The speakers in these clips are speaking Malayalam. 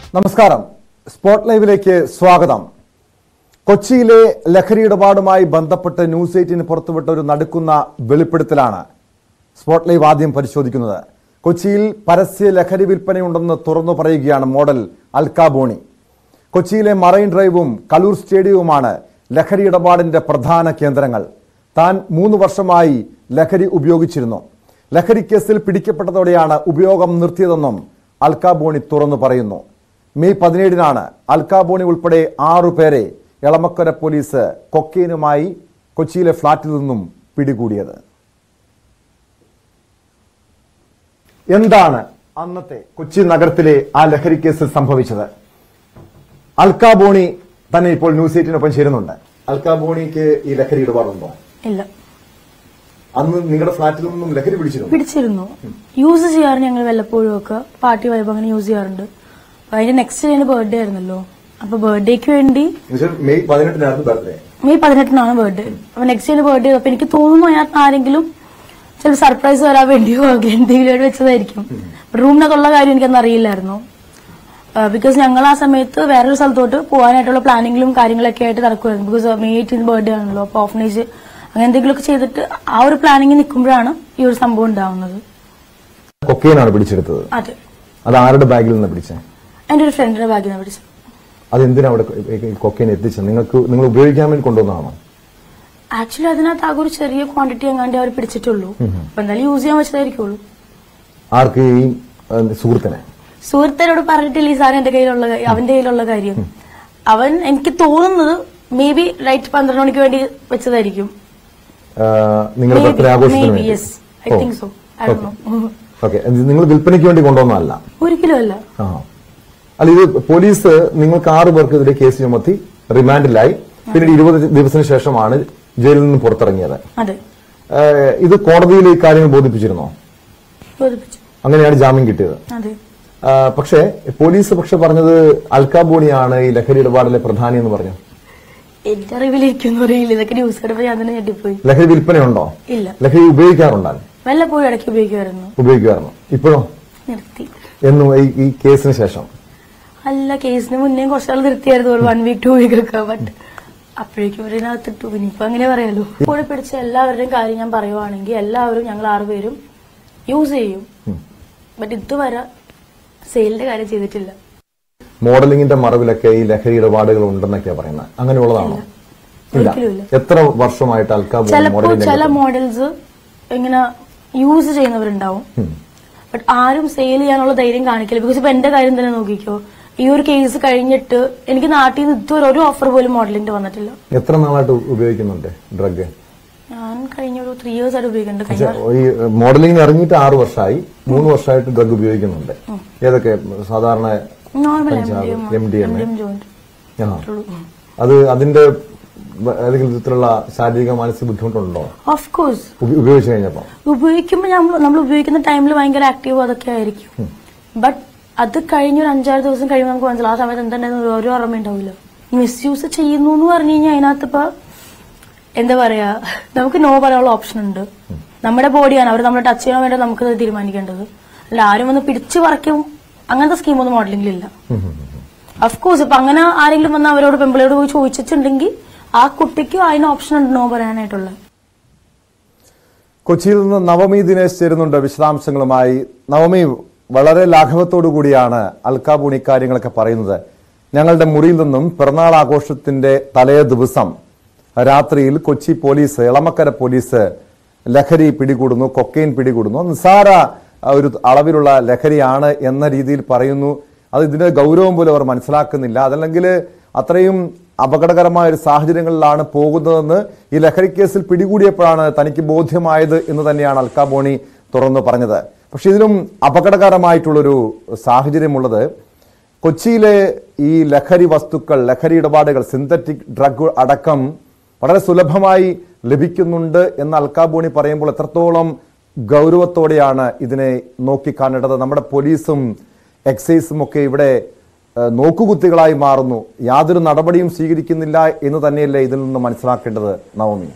നമസ്കാരം സ്പോട്ട് ലൈവിലേക്ക് സ്വാഗതം കൊച്ചിയിലെ ലഹരി ഇടപാടുമായി ബന്ധപ്പെട്ട് ന്യൂസ് എയ്റ്റിന് പുറത്തുവിട്ട ഒരു നടുക്കുന്ന വെളിപ്പെടുത്തലാണ് സ്പോട്ട് ലൈവ് ആദ്യം പരിശോധിക്കുന്നത് കൊച്ചിയിൽ പരസ്യ ലഹരി വിൽപ്പനയുണ്ടെന്ന് തുറന്നു പറയുകയാണ് മോഡൽ അൽക്കാബോണി കൊച്ചിയിലെ മറൈൻ ഡ്രൈവും കലൂർ സ്റ്റേഡിയവുമാണ് ലഹരി ഇടപാടിന്റെ പ്രധാന കേന്ദ്രങ്ങൾ താൻ മൂന്ന് വർഷമായി ലഹരി ഉപയോഗിച്ചിരുന്നു ലഹരി കേസിൽ പിടിക്കപ്പെട്ടതോടെയാണ് ഉപയോഗം നിർത്തിയതെന്നും അൽക്കാബോണി തുറന്നു പറയുന്നു മെയ് പതിനേഴിനാണ് അൽക്കാബോണി ഉൾപ്പെടെ ആറു പേരെ എളമക്കര പോലീസ് കൊക്കൈനുമായി കൊച്ചിയിലെ ഫ്ളാറ്റിൽ നിന്നും പിടികൂടിയത് എന്താണ് അന്നത്തെ കൊച്ചി നഗരത്തിലെ ആ ലഹരി കേസിൽ സംഭവിച്ചത് അൽക്കാബോണി തന്നെ ഇപ്പോൾ ന്യൂസ് എയ്റ്റിനൊപ്പം ചേരുന്നുണ്ട് അൽക്കാബോണിക്ക് ഈ ലഹരി ഇടപാടുണ്ടോ ഇല്ല അന്ന് നിങ്ങളുടെ ഫ്ളാറ്റിൽ നിന്നും ലഹരി പിടിച്ചിരുന്നു പിടിച്ചിരുന്നു യൂസ് ചെയ്യാറ് ഞങ്ങൾ വല്ലപ്പോഴും ഒക്കെ പാർട്ടി വൈബ് അങ്ങനെ യൂസ് ചെയ്യാറുണ്ട് അപ്പൊ അതിന്റെ നെക്സ്റ്റ് ഡേ എന്റെ ബർത്ത്ഡേ ആയിരുന്നല്ലോ അപ്പൊ ബർത്ത്ഡേക്ക് വേണ്ടി എന്നുവെച്ചാൽ മെയ് പതിനെട്ടിനായിരുന്നു ബർത്ത്ഡേ മെയ് പതിനെട്ടിനാണ് ബർത്ത്ഡേ അപ്പൊ നെക്സ്റ്റ് ഡേ ബർത്ത്ഡേ അപ്പൊ എനിക്ക് തോന്നുന്നു അതിനകത്ത് ആരെങ്കിലും ചില സർപ്രൈസ് വരാൻ വേണ്ടിയോ അങ്ങനെ എന്തെങ്കിലും ആയിട്ട് വെച്ചതായിരിക്കും റൂമിനകത്തുള്ള കാര്യം എനിക്കൊന്നും അറിയില്ലായിരുന്നു ബിക്കോസ് ഞങ്ങൾ ആ സമയത്ത് വേറൊരു സ്ഥലത്തോട്ട് പോകാനായിട്ടുള്ള പ്ലാനിങ്ങിലും കാര്യങ്ങളൊക്കെ ആയിട്ട് നടക്കുമായിരുന്നു ബിക്കോസ് മെയ് എയ്റ്റീൻ ബർത്ത്ഡേ ആണല്ലോ അപ്പൊ ഓഫനേജ് അങ്ങനെ എന്തെങ്കിലുമൊക്കെ ചെയ്തിട്ട് ആ ഒരു പ്ലാനിങ്ങിൽ നിൽക്കുമ്പോഴാണ് ഈ ഒരു സംഭവം ഉണ്ടാവുന്നത് കൊക്കൈനാണ് പിടിച്ചെടുത്തത് അതെ അത് ആരുടെ ബാഗിൽ നിന്ന് പിടിച്ചത് എന്റെ ഒരു ഫ്രണ്ടിന്റെ ബാഗിൽ നിന്ന് പിടിച്ചത് അത് എന്തിനാ അവിടെ കൊക്കൈൻ എത്തിച്ചത് നിങ്ങൾക്ക് നിങ്ങൾ ഉപയോഗിക്കാൻ വേണ്ടി കൊണ്ടുവന്നതാണോ ആക്ച്വലി അതിനകത്ത് ആകെ ഒരു ചെറിയ ക്വാണ്ടിറ്റി എങ്ങാണ്ട് അവർ പിടിച്ചിട്ടുള്ളൂ അപ്പൊ എന്തായാലും യൂസ് ചെയ്യാൻ വെച്ചതായിരിക്കുള്ളൂ ആർക്ക് ഈ ഏഹ്, സുഹൃത്തിനെ സുഹൃത്തിനോട് പറഞ്ഞിട്ടില്ല ഈ സാധനം എന്റെ കയ്യിലുള്ള കാര്യം- അവന്റെ കയ്യിലുള്ള കാര്യം അവൻ എനിക്ക് തോന്നുന്നത് മേ ബി റൈറ്റ് പന്ത്രണ്ട് മണിക്ക് വേണ്ടി വെച്ചതായിരിക്കും ഏഹ്, നിങ്ങളുടെ ബർത്ത്ഡേ ആഘോഷത്തിന് വേണ്ടി yes I think so I do okay നിങ്ങൾ വിൽപ്പനയ്ക്ക് വേണ്ടി കൊണ്ടുവന്നതല്ല ഒരിക്കലും അല്ല ആ അല്ല ഇത് പോലീസ് നിങ്ങൾക്ക് ആറ് പേർക്കെതിരെ കേസ് ചുമത്തി റിമാൻഡിലായി പിന്നീട് ഇരുപത് ദിവസത്തിന് ശേഷമാണ് ജയിലിൽ നിന്ന് പുറത്തിറങ്ങിയത് അതെ ഏഹ്, ഇത് കോടതിയിൽ ഈ കാര്യങ്ങൾ ബോധിപ്പിച്ചിരുന്നോ ബോധിപ്പിച്ചു അങ്ങനെയാണ് ജാമ്യം കിട്ടിയത് അതെ ആ, പക്ഷേ പോലീസ് പക്ഷെ പറഞ്ഞത് അൽക്കാബോണിയാണ് ഈ ലഹരി ഇടപാടിലെ പ്രധാനി എന്ന് പറഞ്ഞു എന്റെ അറിവിലേക്കൊന്നും അറിയില്ല ഇതൊക്കെ ന്യൂസ് കണ്ടപ്പോ ഞാൻ തന്നെ ഞെട്ടിപ്പോയി ലഹരി വിൽപ്പനയുണ്ടോ ഇല്ല ലഹരി ഉപയോഗിക്കാറുണ്ടോ വല്ലപ്പോഴും ഇടയ്ക്ക് ഉപയോഗിക്കുമായിരുന്നു ഉപയോഗിക്കാറുണ്ടോ ഇപ്പോഴോ നിർത്തി എന്നു ഈ- ഈ കേസിന് ശേഷം അല്ല കേസിന് മുന്നേ കുറച്ചാൾ നിർത്തിയായിരുന്നു ഒരു വൺ വീക്ക് ടു വീക്ക് ഒക്കെ ബട്ട് അപ്പോഴേക്കും ഇതിനകത്തിട്ടു ഇനിയിപ്പോ അങ്ങനെ പറയാലോ കൂടെ പിടിച്ച എല്ലാവരുടെയും കാര്യം ഞാൻ പറയുവാണെങ്കിൽ എല്ലാവരും ഞങ്ങൾ ആറുപേരും യൂസ് ചെയ്യും ബട്ട് ഇതുവരെ സെയിലിന്റെ കാര്യം ചെയ്തിട്ടില്ല മോഡലിംഗിന്റെ മറവിലൊക്കെ ഈ ലഹരി ഇടപാടുകൾ ഉണ്ടെന്നൊക്കെയാ പറയുന്നത് അങ്ങനെയുള്ളതാണോ ഇല്ല ഒരിക്കലും ഇല്ല എത്ര വർഷമായിട്ട് അൽക്കാബോണി ചിലപ്പോ മോഡലിംഗ് ചില മോഡൽസ് ഇങ്ങനെ യൂസ് ചെയ്യുന്നവരുണ്ടാവും ബട്ട് ആരും സെയിൽ ചെയ്യാനുള്ള ധൈര്യം കാണിക്കില്ല ബിക്കോസ് ഇപ്പൊ എന്റെ കാര്യം തന്നെ നോക്കിക്കോ ഈ ഒരു കേസ് കഴിഞ്ഞിട്ട് എനിക്ക് നാട്ടിൽ നിന്ന് ഇതുവരെ ഒരു ഓഫർ പോലും മോഡലിന്റെ വന്നിട്ടില്ല എത്ര നാളായിട്ട് ഉപയോഗിക്കുന്നുണ്ട് ഡ്രഗ് ഞാൻ കഴിഞ്ഞ ഒരു ത്രീ ഇയേഴ്സ് ആയിട്ട് ഉപയോഗിക്കുന്നുണ്ട് കഴിഞ്ഞ ഈ മോഡലിംഗിന് ഇറങ്ങിയിട്ട് ആറ് വർഷമായി മൂന്ന് വർഷമായിട്ട് ഡ്രഗ് ഉപയോഗിക്കുന്നുണ്ട് ഏതൊക്കെ സാധാരണ നോർമൽ കഞ്ചാവ്, MDMA. ജോയിന്റ് ആ. അത് അതിന്റെ വ- ഏതെങ്കിലും വിധത്തിലുള്ള ശാരീരിക മാനസിക ബുദ്ധിമുട്ടുണ്ടോ ഓഫ് കോഴ്സ് ഉപ- ഉപയോഗിച്ചു കഴിഞ്ഞപ്പോ ഉപയോഗിക്കുമ്പോൾ നമ്മൾ നമ്മൾ ഉപയോഗിക്കുന്ന ടൈമിൽ ഭയങ്കര ആക്റ്റീവ് അതൊക്കെ ആയിരിക്കും ബട്ട് അത് കഴിഞ്ഞ ഒരു അഞ്ചാറ് ദിവസം കഴിയുമ്പോൾ നമുക്ക് മനസ്സിലാവും ആ സമയത്ത് എന്തുണ്ടായിരുന്നു ഒരു ഓർമ്മ ഉണ്ടാവില്ല മിസ്യൂസ് ചെയ്യുന്നു എന്ന് പറഞ്ഞു കഴിഞ്ഞാൽ അതിനകത്ത് ഇപ്പൊ എന്താ പറയാ നമുക്ക് നോ പറയാനുള്ള ഓപ്ഷൻ ഉണ്ട് നമ്മുടെ ബോഡിയാണ് അവർ നമ്മളെ ടച്ച് ചെയ്യാൻ വേണ്ടി നമുക്ക് അത് തീരുമാനിക്കേണ്ടത് അല്ല ആരും വന്ന് പിടിച്ചു പറിക്കും അങ്ങനത്തെ സ്കീമൊന്നും മോഡലിംഗിലില്ല അഫ്കോഴ്സ് ഇപ്പൊ അങ്ങനെ ആരെങ്കിലും വന്ന് അവരോട് പെമ്പിളയോട് പോയി ചോദിച്ചിട്ടുണ്ടെങ്കിൽ ആ കുട്ടിക്ക് അതിന് ഓപ്ഷൻ ഉണ്ട് നോ പറയാനായിട്ടുള്ളത് കൊച്ചിയിൽ നിന്ന് നവമി ദിനേശ് ചേരുന്നുണ്ട് വിശദാംശങ്ങളുമായി നവമി വളരെ ലാഘവത്തോടു കൂടിയാണ് അൽക്കാബൂൺ ഇക്കാര്യങ്ങളൊക്കെ പറയുന്നത് ഞങ്ങളുടെ മുറിയിൽ നിന്നും പിറന്നാൾ ആഘോഷത്തിന്റെ തലേ ദിവസം രാത്രിയിൽ കൊച്ചി പോലീസ് എളമക്കര പോലീസ് ലഹരി പിടികൂടുന്നു കൊക്കൈൻ പിടികൂടുന്നു നിസ്സാര ആ, ഒരു അളവിലുള്ള ലഹരിയാണ് എന്ന രീതിയിൽ പറയുന്നു അത് ഇതിന്റെ ഗൗരവം പോലും അവർ മനസ്സിലാക്കുന്നില്ല അതല്ലെങ്കിൽ അത്രയും അപകടകരമായ ഒരു സാഹചര്യങ്ങളിലാണ് പോകുന്നതെന്ന് ഈ ലഹരി കേസിൽ പിടികൂടിയപ്പോഴാണ് തനിക്ക് ബോധ്യമായത് എന്ന് തന്നെയാണ് അൽക്കാബോണി തുറന്നു പറഞ്ഞത് പക്ഷെ ഇതിലും അപകടകരമായിട്ടുള്ളൊരു സാഹചര്യമുള്ളത് കൊച്ചിയിലെ ഈ ലഹരി വസ്തുക്കൾ ലഹരി ഇടപാടുകൾ സിന്തറ്റിക് ഡ്രഗ് അടക്കം വളരെ സുലഭമായി ലഭിക്കുന്നുണ്ട് എന്ന് അൽക്കാബോണി പറയുമ്പോൾ എത്രത്തോളം ഗൗരവത്തോടെയാണ് ഇതിനെ നോക്കിക്കാണേണ്ടത് നമ്മുടെ പോലീസും എക്സൈസും ഒക്കെ ഇവിടെ ഏഹ്, നോക്കുകുത്തികളായി മാറുന്നു യാതൊരു നടപടിയും സ്വീകരിക്കുന്നില്ല എന്ന് തന്നെയല്ലേ ഇതിൽ നിന്ന് മനസ്സിലാക്കേണ്ടത് നവമി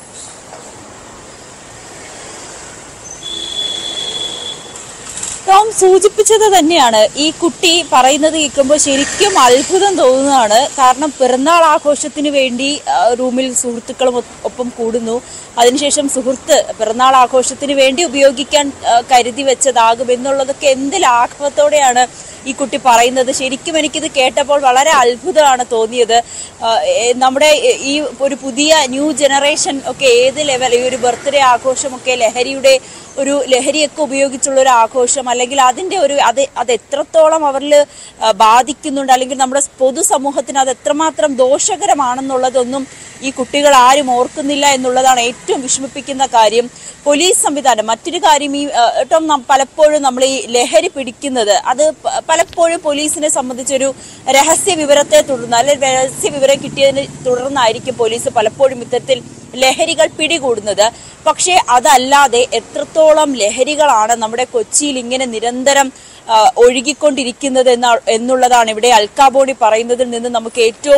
ടോം സൂചിപ്പിച്ചത് തന്നെയാണ് ഈ കുട്ടി പറയുന്നത് കേൾക്കുമ്പോൾ ശരിക്കും അത്ഭുതം തോന്നുന്നതാണ് കാരണം പിറന്നാൾ ആഘോഷത്തിന് വേണ്ടി ആ, റൂമിൽ സുഹൃത്തുക്കളും ഒ- ഒപ്പം കൂടുന്നു അതിനുശേഷം സുഹൃത്ത് പിറന്നാൾ ആഘോഷത്തിന് വേണ്ടി ഉപയോഗിക്കാൻ ആ, കരുതി വെച്ചതാകും എന്നുള്ളതൊക്കെ എന്ത് ലാഘവത്തോടെയാണ് ഈ കുട്ടി പറയുന്നത് ശരിക്കും എനിക്കിത് കേട്ടപ്പോൾ വളരെ അത്ഭുതമാണ് തോന്നിയത് ആ, ഏ, നമ്മുടെ ഏ- ഈ ഒരു പുതിയ ന്യൂ ജനറേഷൻ ഒക്കെ ഏത് ലെവൽ ഈ ഒരു ബർത്ത്ഡേ ആഘോഷമൊക്കെ ലഹരിയുടെ ഒരു ലഹരിയൊക്കെ ഉപയോഗിച്ചുള്ള ഒരു ആഘോഷം അല്ലെങ്കിൽ അതിന്റെ ഒരു അത് അത് എത്രത്തോളം അവരിൽ ബാധിക്കുന്നുണ്ട് അല്ലെങ്കിൽ നമ്മുടെ പൊതുസമൂഹത്തിന് അത് എത്രമാത്രം ദോഷകരമാണെന്നുള്ളതൊന്നും ഈ കുട്ടികൾ ആരും ഓർക്കുന്നില്ല എന്നുള്ളതാണ് ഏറ്റവും വിഷമിപ്പിക്കുന്ന കാര്യം പോലീസ് സംവിധാനം മറ്റൊരു കാര്യം ഈ ആ, ഏറ്റവും നം- പലപ്പോഴും നമ്മൾ ഈ ലഹരി പിടിക്കുന്നത് അത് പ- പലപ്പോഴും പോലീസിനെ സംബന്ധിച്ചൊരു രഹസ്യ വിവരത്തെ തുടർന്ന് അല്ലെങ്കിൽ രഹസ്യ വിവരം കിട്ടിയതിനെ തുടർന്നായിരിക്കും പോലീസ് പലപ്പോഴും ഇത്തരത്തിൽ ലഹരികൾ പിടികൂടുന്നത് പക്ഷേ അതല്ലാതെ എത്രത്തോളം ലഹരികളാണ് നമ്മുടെ കൊച്ചിയിൽ ഇങ്ങനെ നിരന്തരം ആ, ഒഴുകിക്കൊണ്ടിരിക്കുന്നത് എന്ന എന്നുള്ളതാണ് ഇവിടെ അൽക്കാബോണി പറയുന്നതിൽ നിന്ന് നമുക്ക് ഏറ്റവും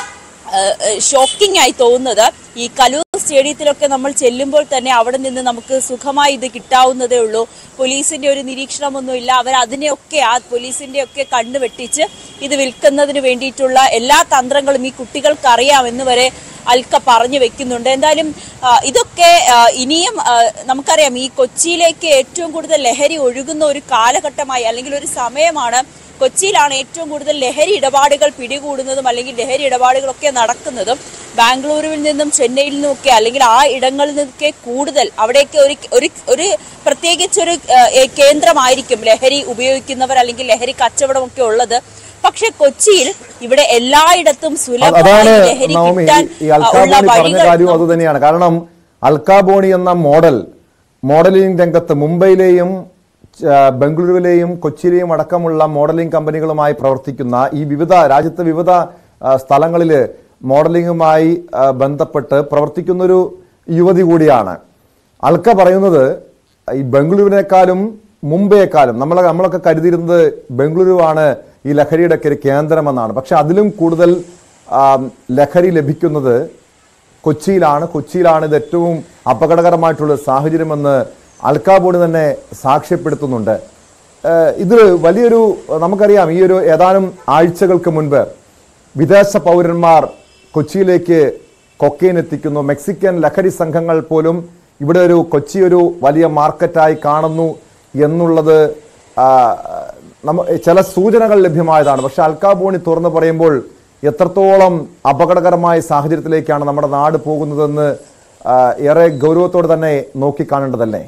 ഷോക്കിംഗ് ആയി തോന്നുന്നത് ഈ കലൂർ സ്റ്റേഡിയത്തിലൊക്കെ നമ്മൾ ചെല്ലുമ്പോൾ തന്നെ അവിടെ നിന്ന് നമുക്ക് സുഖമായി ഇത് കിട്ടാവുന്നതേ ഉള്ളൂ പോലീസിന്റെ ഒരു നിരീക്ഷണമൊന്നുമില്ല അവർ അതിനെയൊക്കെ ആ പോലീസിന്റെ ഒക്കെ കണ്ണ് വെട്ടിച്ച് ഇത് വിൽക്കുന്നതിന് വേണ്ടിയിട്ടുള്ള എല്ലാ തന്ത്രങ്ങളും ഈ കുട്ടികൾക്ക് അറിയാമെന്ന് വരെ അൽക്ക പറഞ്ഞു വെക്കുന്നുണ്ട് എന്തായാലും ആ, ഇതൊക്കെ ആ, ഇനിയും ആ, നമുക്കറിയാം ഈ കൊച്ചിയിലേക്ക് ഏറ്റവും കൂടുതൽ ലഹരി ഒഴുകുന്ന ഒരു കാലഘട്ടമായി അല്ലെങ്കിൽ ഒരു സമയമാണ് കൊച്ചിയിലാണ് ഏറ്റവും കൂടുതൽ ലഹരി ഇടപാടുകൾ പിടികൂടുന്നതും അല്ലെങ്കിൽ ലഹരി ഇടപാടുകളൊക്കെ നടക്കുന്നതും ബാംഗ്ലൂരുവിൽ നിന്നും ചെന്നൈയിൽ നിന്നുമൊക്കെ അല്ലെങ്കിൽ ആ ഇടങ്ങളിൽ നിന്നൊക്കെ കൂടുതൽ അവിടെയൊക്കെ ഒരു ഒരു ഒരു പ്രത്യേകിച്ചൊരു ആ, ഏ, കേന്ദ്രമായിരിക്കും ലഹരി ഉപയോഗിക്കുന്നവർ അല്ലെങ്കിൽ ലഹരി കച്ചവടമൊക്കെ ഉള്ളത് പക്ഷെ കൊച്ചിയിൽ ഇവിടെ എല്ലായിടത്തും അത് സുലഭമായി അതാണ് ലഹരി നവമി കിട്ടാൻ ഈ ആ, ഉള്ള അൽക്കാബോണി പറഞ്ഞ വഴികൾ കാര്യവും അത് തന്നെയാണ് കാരണം അൽക്കാബോണി എന്ന മോഡൽ മോഡലിംഗ് രംഗത്ത് മുംബൈയിലെയും ആ, ബംഗളൂരുവിലെയും കൊച്ചിയിലെയും അടക്കമുള്ള മോഡലിംഗ് കമ്പനികളുമായി പ്രവർത്തിക്കുന്ന ഈ വിവിധ രാജ്യത്തെ വിവിധ ആ, സ്ഥലങ്ങളില് മോഡലിംഗുമായി ആ, ബന്ധപ്പെട്ട് പ്രവർത്തിക്കുന്നൊരു യുവതി കൂടിയാണ് അൽക്ക പറയുന്നത് ഈ ബംഗളൂരുവിനേക്കാളും മുംബൈയെക്കാളും നമ്മൾ നമ്മളൊക്കെ കരുതിയിരുന്നത് ബംഗളൂരുവാണ് ഈ ലഹരിയുടെ ഒക്കെ ഒരു കേന്ദ്രമെന്നാണ് പക്ഷെ അതിലും കൂടുതൽ ആ, ലഹരി ലഭിക്കുന്നത് കൊച്ചിയിലാണ് കൊച്ചിയിലാണ് ഇത് ഏറ്റവും അപകടകരമായിട്ടുള്ള സാഹചര്യമെന്ന് അൽക്കാബോർഡ് തന്നെ സാക്ഷ്യപ്പെടുത്തുന്നുണ്ട് ഏഹ് ഇത് വലിയൊരു നമുക്കറിയാം ഈ ഒരു ഏതാനും ആഴ്ചകൾക്ക് മുൻപ് വിദേശ പൗരന്മാർ കൊച്ചിയിലേക്ക് കൊക്കൈൻ എത്തിക്കുന്നു മെക്സിക്കൻ ലഹരി സംഘങ്ങൾ പോലും ഇവിടെ ഒരു കൊച്ചി ഒരു വലിയ മാർക്കറ്റായി കാണുന്നു എന്നുള്ളത് ആ, നമ്മ ചില സൂചനകൾ ലഭ്യമായതാണ് പക്ഷെ അൽക്കാബോണി തുറന്നു പറയുമ്പോൾ എത്രത്തോളം അപകടകരമായ സാഹചര്യത്തിലേക്കാണ് നമ്മുടെ നാട് പോകുന്നതെന്ന് ആ, ഏറെ ഗൗരവത്തോടെ തന്നെ നോക്കിക്കാണേണ്ടതല്ലേ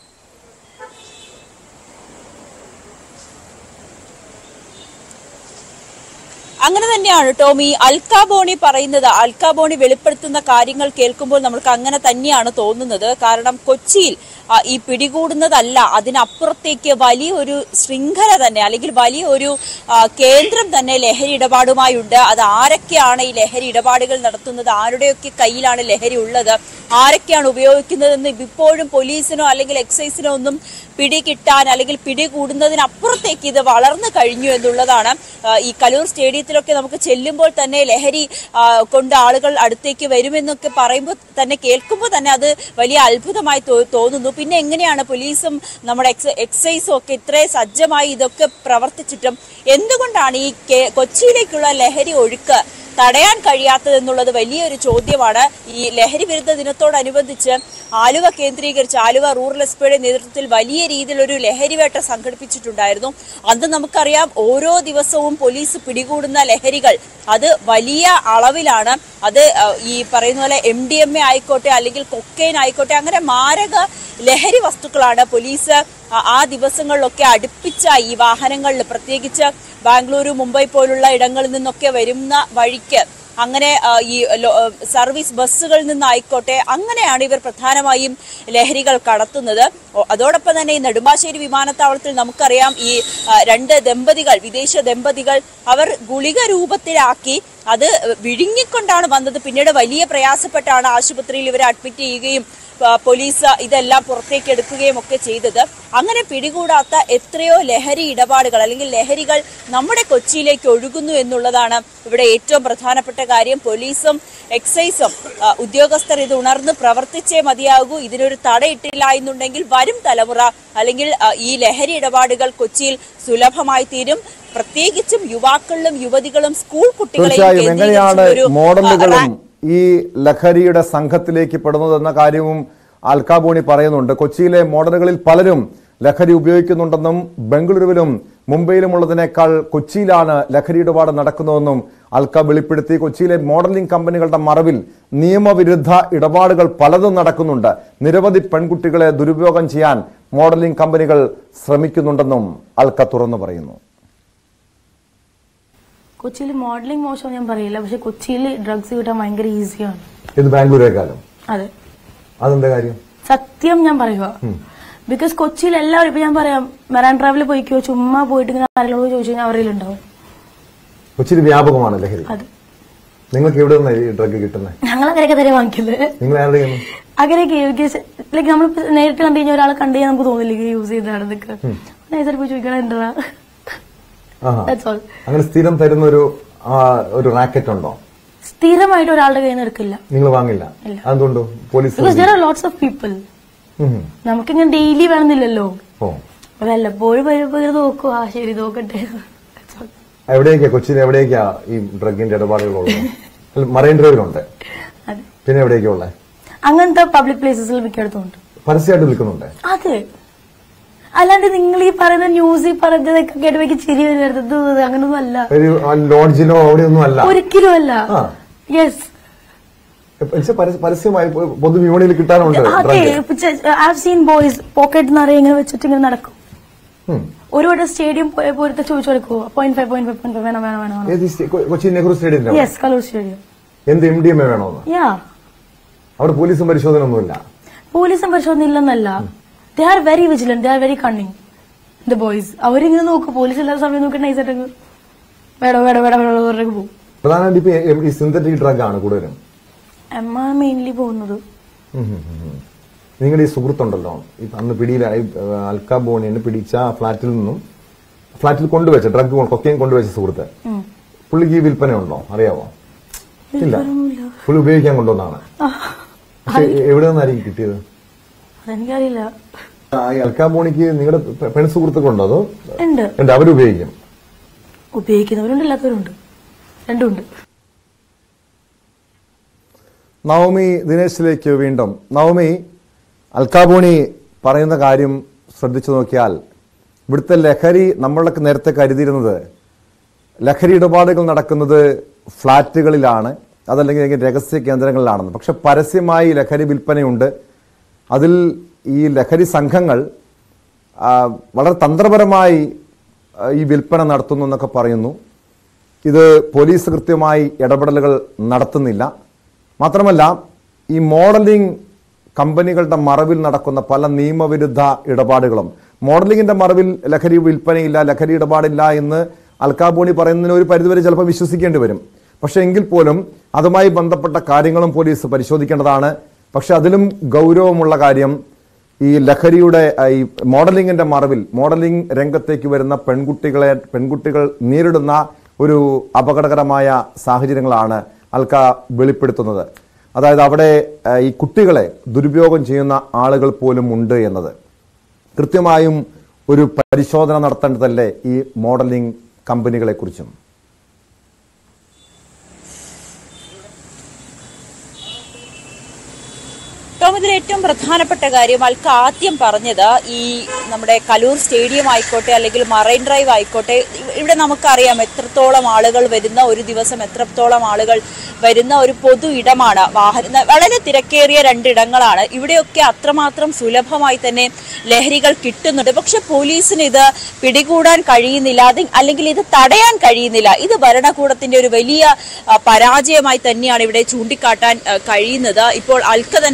അങ്ങനെ തന്നെയാണ് ടോമി അൽക്കാബോണി പറയുന്നത് അൽക്കാബോണി വെളിപ്പെടുത്തുന്ന കാര്യങ്ങൾ കേൾക്കുമ്പോൾ നമുക്ക് അങ്ങനെ തന്നെയാണ് തോന്നുന്നത് കാരണം കൊച്ചിയിൽ ആ, ഈ പിടികൂടുന്നതല്ല അതിനപ്പുറത്തേക്ക് വലിയൊരു ശൃംഖല തന്നെ അല്ലെങ്കിൽ വലിയ ഒരു ആ, കേന്ദ്രം തന്നെ ലഹരി ഇടപാടുമായുണ്ട് അത് ആരൊക്കെയാണ് ഈ ലഹരി ഇടപാടുകൾ നടത്തുന്നത് ആരുടെയൊക്കെ കയ്യിലാണ് ലഹരി ഉള്ളത് ആരൊക്കെയാണ് ഉപയോഗിക്കുന്നതെന്ന് ഇപ്പോഴും പോലീസിനോ അല്ലെങ്കിൽ എക്സൈസിനോ ഒന്നും പിടികിട്ടാൻ അല്ലെങ്കിൽ പിടികൂടുന്നതിനപ്പുറത്തേക്ക് ഇത് വളർന്നു കഴിഞ്ഞു എന്നുള്ളതാണ് ആ, ഈ കലൂർ സ്റ്റേഡിയത്തിലൊക്കെ നമുക്ക് ചെല്ലുമ്പോൾ തന്നെ ലഹരി ആ, കൊണ്ട് ആളുകൾ അടുത്തേക്ക് വരുമെന്നൊക്കെ പറയുമ്പോൾ തന്നെ കേൾക്കുമ്പോൾ തന്നെ അത് വലിയ അത്ഭുതമായി തോ- തോന്നുന്നു പിന്നെ എങ്ങനെയാണ് പോലീസും നമ്മുടെ എക്സ എക്സൈസും ഒക്കെ ഇത്രയും സജ്ജമായി ഇതൊക്കെ പ്രവർത്തിച്ചിട്ടും എന്തുകൊണ്ടാണ് ഈ കേ- കൊച്ചിയിലേക്കുള്ള ലഹരി ഒഴുക്ക് തടയാൻ കഴിയാത്തതെന്നുള്ളത് വലിയൊരു ചോദ്യമാണ് ഈ ലഹരി വിരുദ്ധ ദിനത്തോടനുബന്ധിച്ച് ആലുവ കേന്ദ്രീകരിച്ച് ആലുവ റൂറൽ എസ് പിയുടെ നേതൃത്വത്തിൽ വലിയ രീതിയിൽ ഒരു ലഹരി വേട്ട സംഘടിപ്പിച്ചിട്ടുണ്ടായിരുന്നു അന്ന് നമുക്കറിയാം ഓരോ ദിവസവും പോലീസ് പിടികൂടുന്ന ലഹരികൾ അത് വലിയ അളവിലാണ് അത് ആ, ഈ പറയുന്ന പോലെ എം ഡി എം എ ആയിക്കോട്ടെ അല്ലെങ്കിൽ കൊക്കൈൻ ആയിക്കോട്ടെ അങ്ങനെ മാരക ലഹരി വസ്തുക്കളാണ് പോലീസ് ആ- ആ ദിവസങ്ങളിലൊക്കെ അടുപ്പിച്ച ഈ വാഹനങ്ങളിൽ പ്രത്യേകിച്ച് ബാംഗ്ലൂരു മുംബൈ പോലുള്ള ഇടങ്ങളിൽ നിന്നൊക്കെ വരുന്ന വഴിക്ക് അങ്ങനെ ആ, ഈ ലോ- ആ, സർവീസ് ബസ്സുകളിൽ നിന്നായിക്കോട്ടെ അങ്ങനെയാണ് ഇവർ പ്രധാനമായും ലഹരികൾ കടത്തുന്നത് ഒ- അതോടൊപ്പം തന്നെ ഈ നെടുമ്പാശ്ശേരി വിമാനത്താവളത്തിൽ നമുക്കറിയാം ഈ ആ, രണ്ട് ദമ്പതികൾ വിദേശ ദമ്പതികൾ അവർ ഗുളിക രൂപത്തിലാക്കി അത് വിഴുങ്ങിക്കൊണ്ടാണ് വന്നത് പിന്നീട് വലിയ പ്രയാസപ്പെട്ടാണ് ആശുപത്രിയിൽ ഇവരെ അഡ്മിറ്റ് ചെയ്യുകയും ആ, പോലീസ് ഇതെല്ലാം പുറത്തേക്ക് എടുക്കുകയും ഒക്കെ ചെയ്തത് അങ്ങനെ പിടികൂടാത്ത എത്രയോ ലഹരി ഇടപാടുകൾ അല്ലെങ്കിൽ ലഹരികൾ നമ്മുടെ കൊച്ചിയിലേക്ക് ഒഴുകുന്നു എന്നുള്ളതാണ് ഇവിടെ ഏറ്റവും പ്രധാനപ്പെട്ട കാര്യം പോലീസും എക്സൈസും ആ, ഉദ്യോഗസ്ഥർ ഇത് ഉണർന്ന് പ്രവർത്തിച്ചേ മതിയാകൂ ഇതിനൊരു തടയിട്ടില്ല എന്നുണ്ടെങ്കിൽ വരും തലമുറ അല്ലെങ്കിൽ ആ, ഈ ലഹരി ഇടപാടുകൾ കൊച്ചിയിൽ സുലഭമായി തീരും പ്രത്യേകിച്ചും യുവാക്കളിലും യുവതികളും സ്കൂൾ കുട്ടികളെയും തീർച്ചയായും എങ്ങനെയാണ് കേന്ദ്രീകരിച്ചുള്ളൊരു, ആ, മോഡലുകളും റാങ്ക് ഈ ലഹരിയുടെ സംഘത്തിലേക്ക് പെടുന്നതെന്ന കാര്യവും അൽക്കാബോണി പറയുന്നുണ്ട് കൊച്ചിയിലെ മോഡലുകളിൽ പലരും ലഹരി ഉപയോഗിക്കുന്നുണ്ടെന്നും ബംഗളൂരുവിലും മുംബൈയിലുമുള്ളതിനേക്കാൾ കൊച്ചിയിലാണ് ലഹരി ഇടപാട് നടക്കുന്നതെന്നും അൽക്ക വെളിപ്പെടുത്തി കൊച്ചിയിലെ മോഡലിംഗ് കമ്പനികളുടെ മറവിൽ നിയമവിരുദ്ധ ഇടപാടുകൾ പലതും നടക്കുന്നുണ്ട് നിരവധി പെൺകുട്ടികളെ ദുരുപയോഗം ചെയ്യാൻ മോഡലിംഗ് കമ്പനികൾ ശ്രമിക്കുന്നുണ്ടെന്നും അൽക്ക തുറന്നു പറയുന്നു കൊച്ചിയിൽ മോഡലിംഗ് മോശം ഞാൻ പറയില്ല പക്ഷെ കൊച്ചിയിൽ ഡ്രഗ്സ് കിട്ടാൻ ഭയങ്കര ഈസിയാണ് ഇത് ബാംഗ്ലൂരേക്കാളും അതെ അതെന്താ കാര്യം സത്യം ഞാൻ പറയുക ബിക്കോസ് കൊച്ചിയിൽ എല്ലാവരും ഇപ്പൊ ഞാൻ പറയാം മെറാൻ ട്രാവലിൽ പോയിക്കോ ചുമ്മാ പോയിട്ട് ഇങ്ങനെ ആരെങ്കിലും ചോദിച്ചു കഴിഞ്ഞാൽ അവരിൽ ഉണ്ടാവും കൊച്ചിയിൽ വ്യാപകമാണ് ലഹരി അത് നിങ്ങൾക്ക് എവിടെ നിന്നാണ് ഈ ഡ്രഗ് കിട്ടുന്നത് ഞങ്ങൾ അങ്ങനെയൊക്കെ തന്നെ വാങ്ങിക്കുന്നത് നിങ്ങൾ ആരുടെ കയ്യിൽ നിന്ന്? അങ്ങനെയൊക്കെ ലൈക്ക് നമ്മൾ നേരിട്ട് കണ്ടു കഴിഞ്ഞാൽ ഒരാളെ കണ്ടു കഴിഞ്ഞാൽ നമുക്ക് തോന്നില്ല ഇത് യൂസ് ചെയ്തതാണെന്നൊക്കെ നൈസർ പോയി ചോദിക്കണം എന്താ ആഹാ. That's all. അങ്ങനെ സ്ഥിരം തരുന്ന ഒരു ആ, ഒരു റാക്കറ്റ് ഉണ്ടോ സ്ഥിരമായിട്ട് ഒരാളുടെ കയ്യിൽ നിന്ന് എടുക്കില്ല നിങ്ങൾ വാങ്ങില്ല ഇല്ല. അതെന്തുകൊണ്ട് police because there are lots of people ഉം. നമുക്കിങ്ങനെ ഡെയിലി വേണമെന്നില്ലല്ലോ ഓ വല്ലപ്പോഴും വരുമ്പോ ഇങ്ങനെ നോക്കും ആ ശരി നോക്കട്ടെ That's all. എവിടെയൊക്കെയാ കൊച്ചിയിൽ എവിടെയൊക്കെയാ ഈ ഡ്രഗിന്റെ ഇടപാടുകളുള്ളത് മറൈൻ ഡ്രൈവിലുണ്ട് അതെ പിന്നെ എവിടെയൊക്കെയാ ഉള്ളത് അങ്ങനത്തെ പബ്ലിക് പ്ലേസസിൽ മിക്കയിടത്തുണ്ട് പരസ്യമായിട്ട് വിൽക്കുന്നുണ്ട് അതെ അല്ലാണ്ട് നിങ്ങൾ ഈ പറയുന്ന ന്യൂസ് ഈ പറയുന്നതൊക്കെ കേട്ടുമ്പോഴേക്ക് ചിരി വരുന്നത് അങ്ങനൊന്നും അല്ല ഒരു ആ ലോഡ്ജിലോ അവിടെയൊന്നും അല്ല ഒരിക്കലും അല്ല ആ. യെസ് എന്നുവെച്ചാ പരസ്യ- പരസ്യമായി പൊ- പൊതുവിപണിയിൽ കിട്ടാനുണ്ട് അതെ drug I seen boys pocket നിറയെ ഇങ്ങനെ വെച്ചിട്ട് ഇങ്ങനെ നടക്കും ഉം. ഒരു വട്ടം സ്റ്റേഡിയം പോയപ്പോഴത്തെ ചോദിച്ചു കൊടുക്കുമോ point five point five point five വേണം വേണം വേണം വേണം ഏത് ഈ സ്റ്റേ- കൊ- കൊച്ചി നെഹ്റു സ്റ്റേഡിയത്തിലാണ് യെസ് കലൂർ സ്റ്റേഡിയം എന്ത് എം ഡി എം എ വേണമെന്ന് യാ അവിടെ പോലീസും പരിശോധന ഒന്നുമില്ല പോലീസും പരിശോധന ഇല്ലെന്നല്ല they are very vigilant they are very cunning the boys അവരിങ്ങനെ നോക്കും പോലീസ് എല്ലാ സമയം നോക്കി നൈസായിട്ട് വേടോ വേടോ വേടോ വേടോ പറഞ്ഞ് പോകും പ്രധാനമായിട്ട് ഇപ്പൊ ഈ- ഈ സിന്തറ്റിക് ഡ്രഗ് ആണ് കൂടുതലും എമ്മ മെയിൻലി പോകുന്നത് നിങ്ങളുടെ ഈ സുഹൃത്തുണ്ടല്ലോ ഈ അന്ന് പിടിയിലായി അൽക്കാബോണിനെ പിടിച്ച ആ ഫ്ളാറ്റിൽ നിന്നും ഫ്ളാറ്റിൽ കൊണ്ടുവച്ച ഡ്രഗ് കൊക്കയും കൊണ്ടുവച്ച സുഹൃത്ത് ഉം. പുള്ളിക്ക് ഈ വിൽപ്പന ഉണ്ടോ അറിയാവോ ഇല്ല വിൽപ്പനയൊന്നുമില്ല. പുള്ളി ഉപയോഗിക്കാൻ കൊണ്ടുവന്നാണ് പക്ഷെ എവിടെ നിന്നായിരിക്കും കിട്ടിയത് അതെനിക്കറിയില്ല ആ, ഈ അൽക്കാബോണിക്ക് നിങ്ങളുടെ പെ- പെൺ സുഹൃത്തുക്കളുണ്ടോ അതോ ഉണ്ട് ഉണ്ട് അവരുപയോഗിക്കും ഉപയോഗിക്കുന്നവരുണ്ട് ഇല്ലാത്തവരുണ്ട് രണ്ടുമുണ്ട് നവമി ദിനേശിലേക്ക് വീണ്ടും നവമി അൽക്കാബോണി പറയുന്ന കാര്യം ശ്രദ്ധിച്ചു നോക്കിയാൽ ഇവിടുത്തെ ലഹരി നമ്മളൊക്കെ നേരത്തെ കരുതിയിരുന്നത് ലഹരി ഇടപാടുകൾ നടക്കുന്നത് ഫ്ളാറ്റുകളിലാണ് അതല്ലെങ്കിൽ ഏതെങ്കിലും രഹസ്യ കേന്ദ്രങ്ങളിലാണെന്ന് പക്ഷെ പരസ്യമായി ലഹരി വിൽപ്പനയുണ്ട് അതിൽ ഈ ലഹരി സംഘങ്ങൾ ആ, വളരെ തന്ത്രപരമായി ആ, ഈ വിൽപ്പന നടത്തുന്നു എന്നൊക്കെ പറയുന്നു ഇത് പോലീസ് കൃത്യമായി ഇടപെടലുകൾ നടത്തുന്നില്ല മാത്രമല്ല ഈ മോഡലിംഗ് കമ്പനികളുടെ മറവിൽ നടക്കുന്ന പല നിയമവിരുദ്ധ ഇടപാടുകളും മോഡലിംഗിന്റെ മറവിൽ ലഹരി വിൽപ്പനയില്ല ലഹരി ഇടപാടില്ല എന്ന് അൽക്കാബോണി പറയുന്നതിന് ഒരു പരിധിവരെ ചിലപ്പോൾ വിശ്വസിക്കേണ്ടി വരും പക്ഷെ എങ്കിൽ പോലും അതുമായി ബന്ധപ്പെട്ട കാര്യങ്ങളും പോലീസ് പരിശോധിക്കേണ്ടതാണ് പക്ഷെ അതിലും ഗൗരവമുള്ള കാര്യം ഈ ലഹരിയുടെ ആ, ഈ മോഡലിംഗിന്റെ മറവിൽ മോഡലിംഗ് രംഗത്തേക്ക് വരുന്ന പെൺകുട്ടികളെ പെൺകുട്ടികൾ നേരിടുന്ന ഒരു അപകടകരമായ സാഹചര്യങ്ങളാണ് അൽക്ക വെളിപ്പെടുത്തുന്നത് അതായത് അവിടെ ആ, ഈ കുട്ടികളെ ദുരുപയോഗം ചെയ്യുന്ന ആളുകൾ പോലും ഉണ്ട് എന്നത് കൃത്യമായും ഒരു പരിശോധന നടത്തേണ്ടതല്ലേ ഈ മോഡലിംഗ് കമ്പനികളെ കുറിച്ചും ടോം ഇതിൽ ഏറ്റവും പ്രധാനപ്പെട്ട കാര്യം അൽക്ക് ആദ്യം പറഞ്ഞത് ഈ നമ്മുടെ കലൂർ സ്റ്റേഡിയം ആയിക്കോട്ടെ അല്ലെങ്കിൽ മറൈൻ ഡ്രൈവ് ആയിക്കോട്ടെ ഇവ- ഇവിടെ നമുക്കറിയാം എത്രത്തോളം ആളുകൾ വരുന്ന ഒരു ദിവസം എത്രത്തോളം ആളുകൾ വരുന്ന ഒരു പൊതു ഇടമാണ് വാഹന വളരെ തിരക്കേറിയ രണ്ടിടങ്ങളാണ് ഇവിടെയൊക്കെ അത്രമാത്രം സുലഭമായി തന്നെ ലഹരികൾ കിട്ടുന്നുണ്ട് പക്ഷെ പോലീസിന് ഇത് പിടികൂടാൻ കഴിയുന്നില്ല അത് അല്ലെങ്കിൽ ഇത് തടയാൻ കഴിയുന്നില്ല ഇത് ഭരണകൂടത്തിന്റെ ഒരു വലിയ ആ, പരാജയമായി തന്നെയാണ് ഇവിടെ ചൂണ്ടിക്കാട്ടാൻ ആ, കഴിയുന്നത് ഇപ്പോൾ അൽക്ക തന്നെ പറയുന്നുണ്ട്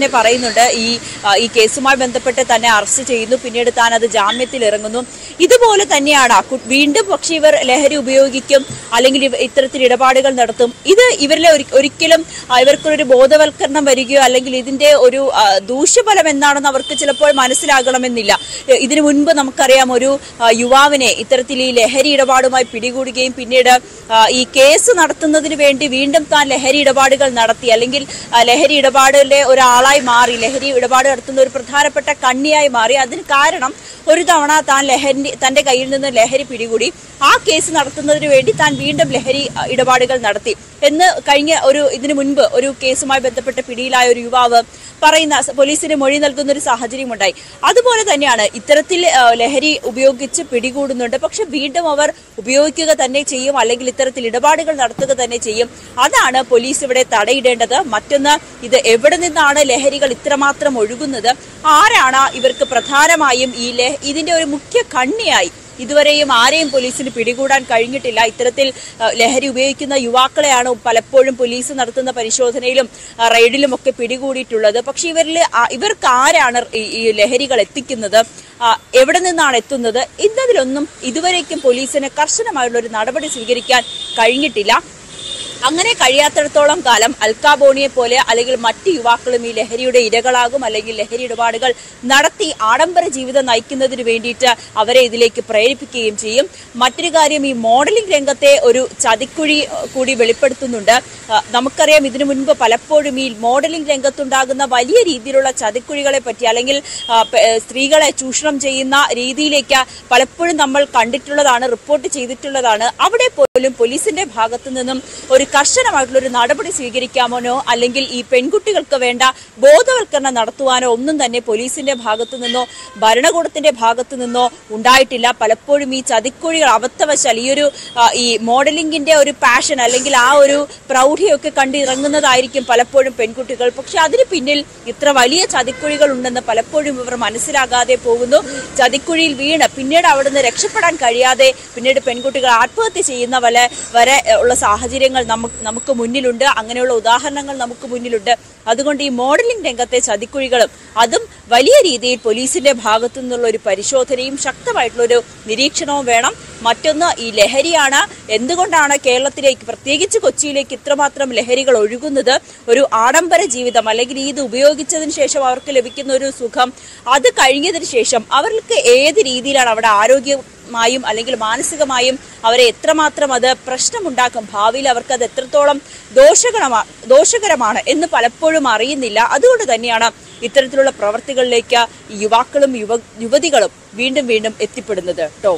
പറയുന്നുണ്ട് ഈ ആ, ഈ കേസുമായി ബന്ധപ്പെട്ട് തന്നെ അറസ്റ്റ് ചെയ്യുന്നു പിന്നീട് താൻ അത് ജാമ്യത്തിൽ ഇറങ്ങുന്നു ഇതുപോലെ തന്നെയാണ് ആ കു- വീണ്ടും പക്ഷേ ഇവർ ലഹരി ഉപയോഗിക്കും അല്ലെങ്കിൽ ഇവ- ഇത്തരത്തിൽ ഇടപാടുകൾ നടത്തും ഇത് ഇവരിലെ ഒരി- ഒരിക്കലും ആ, ഇവർക്കൊരു ബോധവൽക്കരണം വരികയോ അല്ലെങ്കിൽ ഇതിന്റെ ഒരു ആ, ദൂഷ്യഫലം എന്താണെന്ന് അവർക്ക് ചിലപ്പോൾ മനസ്സിലാകണമെന്നില്ല എ, ഇതിനു മുൻപ് നമുക്കറിയാം ഒരു ആ, യുവാവിനെ ഇത്തരത്തിൽ ഈ ലഹരി ഇടപാടുമായി പിടികൂടുകയും പിന്നീട് ആ, ഈ കേസ് നടത്തുന്നതിന് വേണ്ടി വീണ്ടും താൻ ലഹരി ഇടപാടുകൾ നടത്തി അല്ലെങ്കിൽ ആ, ലഹരി ഇടപാടിലെ ഒരാളായി മാറി ലഹരി ഇടപാട് നടത്തുന്ന ഒരു പ്രധാനപ്പെട്ട കണ്ണിയായി മാറി അതിന് കാരണം ഒരു തവണ താൻ ലഹരി തന്റെ കയ്യിൽ നിന്ന് ലഹരി പിടികൂടി ആ കേസ് നടത്തുന്നതിന് വേണ്ടി താൻ വീണ്ടും ലഹരി ആ, ഇടപാടുകൾ നടത്തി എന്ന് കഴിഞ്ഞ ഒരു ഇതിനു മുൻപ് ഒരു കേസുമായി ബന്ധപ്പെട്ട് പിടിയിലായ ഒരു യുവാവ് പറയുന്ന സ- പോലീസിന് മൊഴി നൽകുന്ന ഒരു സാഹചര്യമുണ്ടായി അതുപോലെ തന്നെയാണ് ഇത്തരത്തിൽ ആ, ലഹരി ഉപയോഗിച്ച് പിടികൂടുന്നുണ്ട് പക്ഷെ വീണ്ടും അവർ ഉപയോഗിക്കുക തന്നെ ചെയ്യും അല്ലെങ്കിൽ ഇത്തരത്തിൽ ഇടപാടുകൾ നടത്തുക തന്നെ ചെയ്യും അതാണ് പോലീസ് ഇവിടെ തടയിടേണ്ടത് മറ്റൊന്ന് ഇത് എവിടെ നിന്നാണ് ലഹരികൾ ഇത്രമാത്രം ഒഴുകുന്നത് ആരാണ് ഇവർക്ക് പ്രധാനമായും ഈ ലഹ ഇതിന്റെ ഒരു മുഖ്യ കണ്ണിയായി ഇതുവരെയും ആരെയും പോലീസിന് പിടികൂടാൻ കഴിഞ്ഞിട്ടില്ല ഇത്തരത്തിൽ ആ, ലഹരി ഉപയോഗിക്കുന്ന യുവാക്കളെയാണ് പലപ്പോഴും പോലീസ് നടത്തുന്ന പരിശോധനയിലും ആ, റെയ്ഡിലും ഒക്കെ പിടികൂടിയിട്ടുള്ളത് പക്ഷെ ഇവരിൽ ആ- ഇവർക്ക് ആരാണ് ഈ ഈ ലഹരികൾ എത്തിക്കുന്നത് ആ, എവിടെ നിന്നാണ് എത്തുന്നത് എന്നതിലൊന്നും ഇതുവരേക്കും പോലീസിന് കർശനമായുള്ള ഒരു നടപടി സ്വീകരിക്കാൻ കഴിഞ്ഞിട്ടില്ല അങ്ങനെ കഴിയാത്തിടത്തോളം കാലം അൽക്കാബോണിയെ പോലെ അല്ലെങ്കിൽ മറ്റ് യുവാക്കളും ഈ ലഹരിയുടെ ഇരകളാകും അല്ലെങ്കിൽ ലഹരി ഇടപാടുകൾ നടത്തി ആഡംബര ജീവിതം നയിക്കുന്നതിന് വേണ്ടിയിട്ട് അവരെ ഇതിലേക്ക് പ്രേരിപ്പിക്കുകയും ചെയ്യും മറ്റൊരു കാര്യം ഈ മോഡലിംഗ് രംഗത്തെ ഒരു ചതിക്കുഴി അഹ്, കൂടി വെളിപ്പെടുത്തുന്നുണ്ട് അഹ്, നമുക്കറിയാം ഇതിനു മുൻപ് പലപ്പോഴും ഈ മോഡലിംഗ് രംഗത്തുണ്ടാകുന്ന വലിയ രീതിയിലുള്ള ചതിക്കുഴികളെ പറ്റി അല്ലെങ്കിൽ ആ, പ- ഏഹ്, സ്ത്രീകളെ ചൂഷണം ചെയ്യുന്ന രീതിയിലേക്ക് പലപ്പോഴും നമ്മൾ കണ്ടിട്ടുള്ളതാണ് റിപ്പോർട്ട് ചെയ്തിട്ടുള്ളതാണ് അവിടെ പോലും പോലീസിന്റെ ഭാഗത്തു നിന്നും ഒരു കർശനമായിട്ടുള്ള ഒരു നടപടി സ്വീകരിക്കാമോനോ അല്ലെങ്കിൽ ഈ പെൺകുട്ടികൾക്ക് വേണ്ട ബോധവൽക്കരണം നടത്തുവാനോ ഒന്നും തന്നെ പോലീസിന്റെ ഭാഗത്തു നിന്നോ ഭരണകൂടത്തിന്റെ ഭാഗത്തു നിന്നോ ഉണ്ടായിട്ടില്ല പലപ്പോഴും ഈ ചതിക്കുഴികൾ അബദ്ധവശാൽ ഈ ഒരു ആ, ഈ മോഡലിംഗിന്റെ ഒരു പാഷൻ അല്ലെങ്കിൽ ആ ഒരു പ്രൗഢിയൊക്കെ കണ്ടിറങ്ങുന്നതായിരിക്കും പലപ്പോഴും പെൺകുട്ടികൾ പക്ഷെ അതിന് പിന്നിൽ ഇത്ര വലിയ ചതിക്കുഴികൾ ഉണ്ടെന്ന് പലപ്പോഴും ഇവർ മനസ്സിലാകാതെ പോകുന്നു ചതിക്കുഴിയിൽ വീണ് പിന്നീട് അവിടുന്ന് രക്ഷപ്പെടാൻ കഴിയാതെ പിന്നീട് പെൺകുട്ടികൾ ആത്മഹത്യ ചെയ്യുന്ന വരെ വരെ ഉള്ള സാഹചര്യങ്ങൾ നമുക്ക് നമുക്ക് മുന്നിലുണ്ട് അങ്ങനെയുള്ള ഉദാഹരണങ്ങൾ നമുക്ക് മുന്നിലുണ്ട് അതുകൊണ്ട് ഈ മോഡലിംഗ് രംഗത്തെ ചതിക്കുഴികളും അതും വലിയ രീതിയിൽ പോലീസിന്റെ ഭാഗത്തു നിന്നുള്ള ഒരു പരിശോധനയും ശക്തമായിട്ടുള്ള ഒരു നിരീക്ഷണവും വേണം മറ്റൊന്ന് ഈ ലഹരിയാണ് എന്തുകൊണ്ടാണ് കേരളത്തിലേക്ക് പ്രത്യേകിച്ച് കൊച്ചിയിലേക്ക് ഇത്രമാത്രം ലഹരികൾ ഒഴുകുന്നത് ഒരു ആഡംബര ജീവിതം അല്ലെങ്കിൽ ഇത് ഉപയോഗിച്ചതിന് ശേഷം അവർക്ക് ലഭിക്കുന്ന ഒരു സുഖം അത് കഴിഞ്ഞതിന് ശേഷം അവർക്ക് ഏത് രീതിയിലാണ് അവിടെ ആരോഗ്യമായും അല്ലെങ്കിൽ മാനസികമായും അവരെ എത്രമാത്രം അത് പ്രശ്നമുണ്ടാക്കും ഭാവിയിൽ അവർക്ക് അത് എത്രത്തോളം ദോഷകരമാണ് ദോഷകരമാണ് എന്ന് പലപ്പോഴും അറിയുന്നില്ല അതുകൊണ്ട് തന്നെയാണ് ഇത്തരത്തിലുള്ള പ്രവർത്തികളിലേക്ക് ഈ യുവാക്കളും യുവ യുവതികളും വീണ്ടും വീണ്ടും എത്തിപ്പെടുന്നത് ടോം